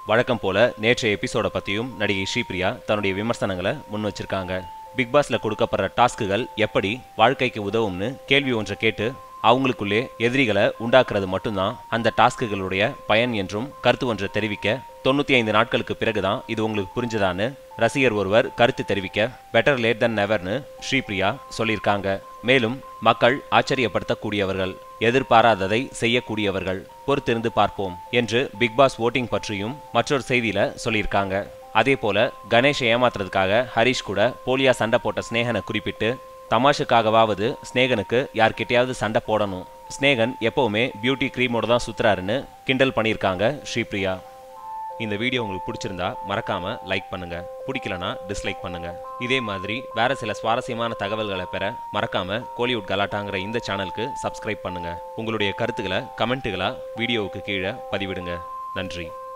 வழக்கம் போல நேற்றைய எபிசோட பத்தியும் நடிகை ஸ்ரீபிரியா தன்னுடைய விமர்சனங்களை முன் வச்சிருக்காங்க பிக் பாஸ்ல கொடுக்கப்படுற டாஸ்க்குகள் எப்படி வாழ்க்கைக்கு உதவும்னு கேள்வி ஒன்றை கேட்டு அவங்களுக்குள்ளே எதிரிகளை உண்டாக்குறது மட்டும்தான் அந்த டாஸ்க்குகளுடைய பயன் என்றும் கருத்து ஒன்றை தெரிவிக்க தொண்ணூத்தி ஐந்து நாட்களுக்கு பிறகுதான் இது உங்களுக்கு புரிஞ்சதான்னு ரசிகர் ஒருவர் கருத்து தெரிவிக்க பெட்டர் லேட் தன் நெவர்னு ஸ்ரீபிரியா சொல்லியிருக்காங்க மேலும் மக்கள் ஆச்சரியப்படுத்தக்கூடியவர்கள் எதிர்பாராததை செய்யக்கூடியவர்கள் பொறுத்திருந்து பார்ப்போம் என்று பிக் பாஸ் ஓட்டிங் பற்றியும் மற்றொரு செய்தியில சொல்லியிருக்காங்க அதே போல கணேஷை ஏமாத்துறதுக்காக ஹரிஷ் கூட போலியா சண்டை போட்ட ஸ்னேகனை குறிப்பிட்டு தமாஷுக்காகவாவது ஸ்னேகனுக்கு யார்கிட்டயாவது சண்டை போடணும் ஸ்னேகன் எப்பவுமே பியூட்டி க்ரீமோட தான் சுத்துறாருன்னு கிண்டல் பண்ணியிருக்காங்க ஸ்ரீபிரியா இந்த வீடியோ உங்களுக்கு பிடிச்சிருந்தா மறக்காம லைக் பண்ணுங்க பிடிக்கலனா டிஸ்லைக் பண்ணுங்க இதே மாதிரி வேற சில சுவாரஸ்யமான தகவல்களை பெற மறக்காம கோலிவுட் கலாட்டாங்கிற இந்த சேனலுக்கு சப்ஸ்கிரைப் பண்ணுங்க உங்களுடைய கருத்துக்களை கமெண்ட்டுகளா வீடியோவுக்கு கீழே பதிவிடுங்க நன்றி